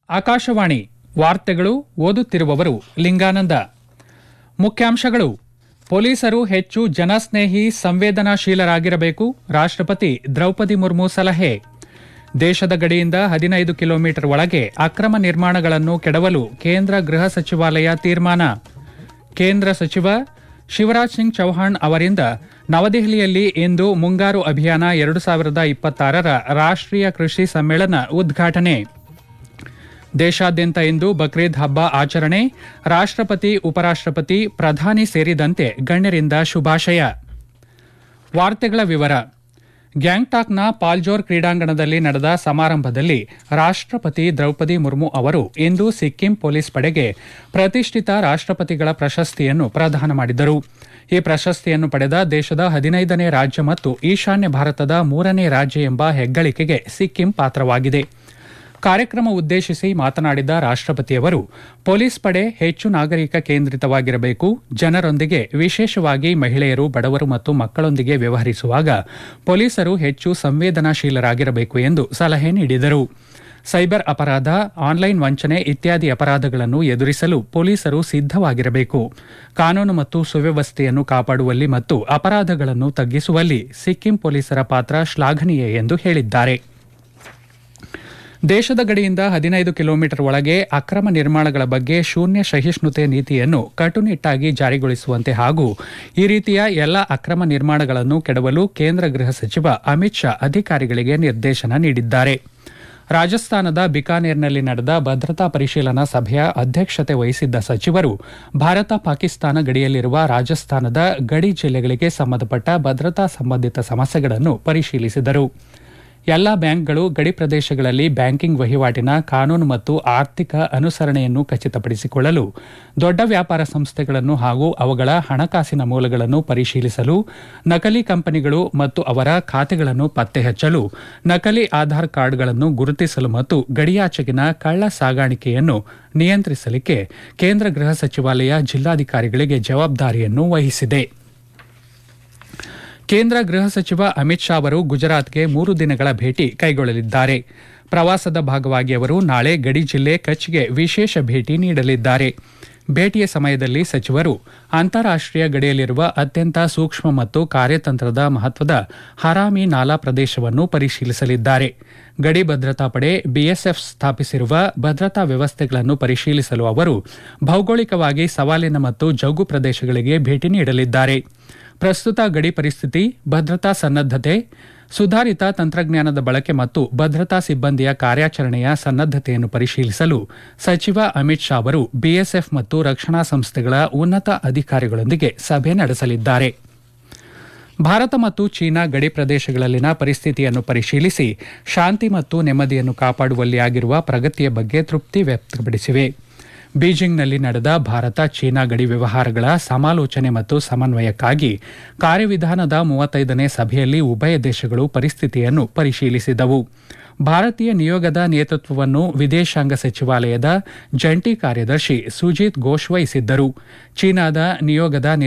ಆಕಾಶವಾಣಿ ವಾರ್ತೆಗಳು ಓದುತ್ತಿರುವವರು ಲಿಂಗಾನಂದ ಮುಖ್ಯಾಂಶಗಳು ಪೊಲೀಸರು ಹೆಚ್ಚು ಜನಸ್ನೇಹಿ ಸಂವೇದನಾಶೀಲರಾಗಿರಬೇಕು ರಾಷ್ಟ್ರಪತಿ ದ್ರೌಪದಿ ಮುರ್ಮು ಸಲಹೆ ದೇಶದ ಗಡಿಯಿಂದ ಹದಿನೈದು ಕಿಲೋಮೀಟರ್ ಒಳಗೆ ಅಕ್ರಮ ನಿರ್ಮಾಣಗಳನ್ನು ಕೆಡವಲು ಕೇಂದ್ರ ಗೃಹ ಸಚಿವಾಲಯ ತೀರ್ಮಾನ ಕೇಂದ್ರ ಸಚಿವ ಶಿವರಾಜ್ ಸಿಂಗ್ ಚೌಹಾಣ್ ಅವರಿಂದ ನವದೆಹಲಿಯಲ್ಲಿ ಇಂದು ಮುಂಗಾರು ಅಭಿಯಾನ ಎರಡು ಸಾವಿರದ ಇಪ್ಪತ್ತಾರರ ರಾಷ್ಟ್ರೀಯ ಕೃಷಿ ಸಮ್ಮೇಳನ ಉದ್ಘಾಟನೆ ದೇಶಾದ್ಯಂತ ಇಂದು ಬಕ್ರೀದ್ ಹಬ್ಬ ಆಚರಣೆ ರಾಷ್ಟ್ರಪತಿ ಉಪರಾಷ್ಟ್ರಪತಿ ಪ್ರಧಾನಿ ಸೇರಿದಂತೆ ಗಣ್ಯರಿಂದ ಶುಭಾಶಯ ವಾರ್ತೆಗಳ ವಿವರ ಗ್ಯಾಂಗ್ಟಾಕ್ನ ಪಾಲ್ಜೋರ್ ಕ್ರೀಡಾಂಗಣದಲ್ಲಿ ನಡೆದ ಸಮಾರಂಭದಲ್ಲಿ ರಾಷ್ಟ್ರಪತಿ ದ್ರೌಪದಿ ಮುರ್ಮು ಅವರು ಇಂದು ಸಿಕ್ಕಿಂ ಪೊಲೀಸ್ ಪಡೆಗೆ ಪ್ರತಿಷ್ಠಿತ ರಾಷ್ಟ್ರಪತಿಗಳ ಪ್ರಶಸ್ತಿಯನ್ನು ಪ್ರದಾನ ಮಾಡಿದರು ಈ ಪ್ರಶಸ್ತಿಯನ್ನು ಪಡೆದ ದೇಶದ ಹದಿನೈದನೇ ರಾಜ್ಯ ಮತ್ತು ಈಶಾನ್ಯ ಭಾರತದ ಮೂರನೇ ರಾಜ್ಯ ಎಂಬ ಹೆಗ್ಗಳಿಕೆಗೆ ಸಿಕ್ಕಿಂ ಪಾತ್ರವಾಗಿದೆ ಕಾರ್ಯಕ್ರಮ ಉದ್ದೇಶಿಸಿ ಮಾತನಾಡಿದ ರಾಷ್ಟ್ರಪತಿಯವರು ಪೊಲೀಸ್ ಪಡೆ ಹೆಚ್ಚು ನಾಗರಿಕ ಕೇಂದ್ರಿತವಾಗಿರಬೇಕು ಜನರೊಂದಿಗೆ ವಿಶೇಷವಾಗಿ ಮಹಿಳೆಯರು ಬಡವರು ಮತ್ತು ಮಕ್ಕಳೊಂದಿಗೆ ವ್ಯವಹರಿಸುವಾಗ ಪೊಲೀಸರು ಹೆಚ್ಚು ಸಂವೇದನಾಶೀಲರಾಗಿರಬೇಕು ಎಂದು ಸಲಹೆ ನೀಡಿದರು ಸೈಬರ್ ಅಪರಾಧ ಆನ್ಲೈನ್ ವಂಚನೆ ಇತ್ಯಾದಿ ಅಪರಾಧಗಳನ್ನು ಎದುರಿಸಲು ಪೊಲೀಸರು ಸಿದ್ದವಾಗಿರಬೇಕು ಕಾನೂನು ಮತ್ತು ಸುವ್ಯವಸ್ಥೆಯನ್ನು ಕಾಪಾಡುವಲ್ಲಿ ಮತ್ತು ಅಪರಾಧಗಳನ್ನು ತಗ್ಗಿಸುವಲ್ಲಿ ಸಿಕ್ಕಿಂ ಪೊಲೀಸರ ಪಾತ್ರ ಶ್ಲಾಘನೀಯ ಎಂದು ಹೇಳಿದ್ದಾರೆ ದೇಶದ ಗಡಿಯಿಂದ ಹದಿನೈದು ಕಿಲೋಮೀಟರ್ ಒಳಗೆ ಅಕ್ರಮ ನಿರ್ಮಾಣಗಳ ಬಗ್ಗೆ ಶೂನ್ಯ ಸಹಿಷ್ಣುತೆ ನೀತಿಯನ್ನು ಕಟ್ಟುನಿಟ್ಟಾಗಿ ಜಾರಿಗೊಳಿಸುವಂತೆ ಹಾಗೂ ಈ ರೀತಿಯ ಎಲ್ಲ ಅಕ್ರಮ ನಿರ್ಮಾಣಗಳನ್ನು ಕೆಡವಲು ಕೇಂದ್ರ ಗೃಹ ಸಚಿವ ಅಮಿತ್ ಶಾ ಅಧಿಕಾರಿಗಳಿಗೆ ನಿರ್ದೇಶನ ನೀಡಿದ್ದಾರೆ ರಾಜಸ್ಥಾನದ ಬಿಕಾನೇರ್ನಲ್ಲಿ ನಡೆದ ಭದ್ರತಾ ಪರಿಶೀಲನಾ ಸಭೆಯ ಅಧ್ಯಕ್ಷತೆ ವಹಿಸಿದ್ದ ಸಚಿವರು ಭಾರತ ಪಾಕಿಸ್ತಾನ ಗಡಿಯಲ್ಲಿರುವ ರಾಜಸ್ಥಾನದ ಗಡಿ ಜಿಲ್ಲೆಗಳಿಗೆ ಸಂಬಂಧಪಟ್ಟ ಭದ್ರತಾ ಸಂಬಂಧಿತ ಸಮಸ್ಯೆಗಳನ್ನು ಪರಿಶೀಲಿಸಿದರು ಎಲ್ಲಾ ಬ್ಯಾಂಕ್ಗಳು ಗಡಿ ಪ್ರದೇಶಗಳಲ್ಲಿ ಬ್ಯಾಂಕಿಂಗ್ ವಹಿವಾಟಿನ ಕಾನೂನು ಮತ್ತು ಆರ್ಥಿಕ ಅನುಸರಣೆಯನ್ನು ಖಚಿತಪಡಿಸಿಕೊಳ್ಳಲು ದೊಡ್ಡ ವ್ಯಾಪಾರ ಸಂಸ್ಥೆಗಳನ್ನು ಹಾಗೂ ಅವುಗಳ ಹಣಕಾಸಿನ ಮೂಲಗಳನ್ನು ಪರಿಶೀಲಿಸಲು ನಕಲಿ ಕಂಪನಿಗಳು ಮತ್ತು ಅವರ ಖಾತೆಗಳನ್ನು ಪತ್ತೆ ಹಚ್ಚಲು ನಕಲಿ ಆಧಾರ್ ಕಾರ್ಡ್ಗಳನ್ನು ಗುರುತಿಸಲು ಮತ್ತು ಗಡಿಯಾಚೆಗಿನ ಕಳ್ಳ ಸಾಗಾಣಿಕೆಯನ್ನು ನಿಯಂತ್ರಿಸಲಿಕ್ಕೆ ಕೇಂದ್ರ ಗೃಹ ಸಚಿವಾಲಯ ಜಿಲ್ಲಾಧಿಕಾರಿಗಳಿಗೆ ಜವಾಬ್ದಾರಿಯನ್ನು ವಹಿಸಿದೆ ಕೇಂದ್ರ ಗೃಹ ಸಚಿವ ಅಮಿತ್ ಶಾ ಅವರು ಗುಜರಾತ್ಗೆ ಮೂರು ದಿನಗಳ ಭೇಟಿ ಕೈಗೊಳ್ಳಲಿದ್ದಾರೆ ಪ್ರವಾಸದ ಭಾಗವಾಗಿ ಅವರು ನಾಳೆ ಗಡಿ ಜಿಲ್ಲೆ ಕಚ್ಗೆ ವಿಶೇಷ ಭೇಟಿ ನೀಡಲಿದ್ದಾರೆ ಭೇಟಿಯ ಸಮಯದಲ್ಲಿ ಸಚಿವರು ಅಂತಾರಾಷ್ಟೀಯ ಗಡಿಯಲ್ಲಿರುವ ಅತ್ಯಂತ ಸೂಕ್ಷ್ಮ ಮತ್ತು ಕಾರ್ಯತಂತ್ರದ ಮಹತ್ವದ ಹರಾಮಿ ನಾಲಾ ಪ್ರದೇಶವನ್ನು ಪರಿಶೀಲಿಸಲಿದ್ದಾರೆ ಗಡಿ ಭದ್ರತಾ ಪಡೆ ಬಿಎಸ್ಎಫ್ ಸ್ಥಾಪಿಸಿರುವ ಭದ್ರತಾ ವ್ಯವಸ್ಥೆಗಳನ್ನು ಪರಿಶೀಲಿಸಲು ಅವರು ಭೌಗೋಳಿಕವಾಗಿ ಸವಾಲಿನ ಮತ್ತು ಜೌಗು ಪ್ರದೇಶಗಳಿಗೆ ಭೇಟಿ ನೀಡಲಿದ್ದಾರೆ ಪ್ರಸ್ತುತ ಗಡಿ ಪರಿಸ್ಥಿತಿ ಭದ್ರತಾ ಸನ್ನದ್ದತೆ ಸುಧಾರಿತ ತಂತ್ರಜ್ಞಾನದ ಬಳಕೆ ಮತ್ತು ಭದ್ರತಾ ಸಿಬ್ಬಂದಿಯ ಕಾರ್ಯಾಚರಣೆಯ ಸನ್ನದ್ದತೆಯನ್ನು ಪರಿಶೀಲಿಸಲು ಸಚಿವ ಅಮಿತ್ ಶಾ ಅವರು ಬಿಎಸ್ಎಫ್ ಮತ್ತು ರಕ್ಷಣಾ ಸಂಸ್ಥೆಗಳ ಉನ್ನತ ಅಧಿಕಾರಿಗಳೊಂದಿಗೆ ಸಭೆ ನಡೆಸಲಿದ್ದಾರೆ ಭಾರತ ಮತ್ತು ಚೀನಾ ಗಡಿ ಪ್ರದೇಶಗಳಲ್ಲಿನ ಪರಿಸ್ಥಿತಿಯನ್ನು ಪರಿಶೀಲಿಸಿ ಶಾಂತಿ ಮತ್ತು ನೆಮ್ಮದಿಯನ್ನು ಕಾಪಾಡುವಲ್ಲಿ ಆಗಿರುವ ಪ್ರಗತಿಯ ಬಗ್ಗೆ ತೃಪ್ತಿ ವ್ಯಕ್ತಪಡಿಸಿವೆ ಬೀಜಿಂಗ್ನಲ್ಲಿ ನಡೆದ ಭಾರತ ಚೀನಾ ಗಡಿ ವ್ಯವಹಾರಗಳ ಸಮಾಲೋಚನೆ ಮತ್ತು ಸಮನ್ವಯಕ್ಕಾಗಿ ಕಾರ್ಯವಿಧಾನದ ಮೂವತ್ತೈದನೇ ಸಭೆಯಲ್ಲಿ ಉಭಯ ದೇಶಗಳು ಪರಿಸ್ಥಿತಿಯನ್ನು ಪರಿಶೀಲಿಸಿದವು ಭಾರತೀಯ ನಿಯೋಗದ ನೇತೃತ್ವವನ್ನು ವಿದೇಶಾಂಗ ಸಚಿವಾಲಯದ ಜಂಟಿ ಕಾರ್ಯದರ್ಶಿ ಸುಜಿತ್ ಘೋಷ್ ವಹಿಸಿದ್ದರು ಚೀನಾದ ನಿಯೋಗದ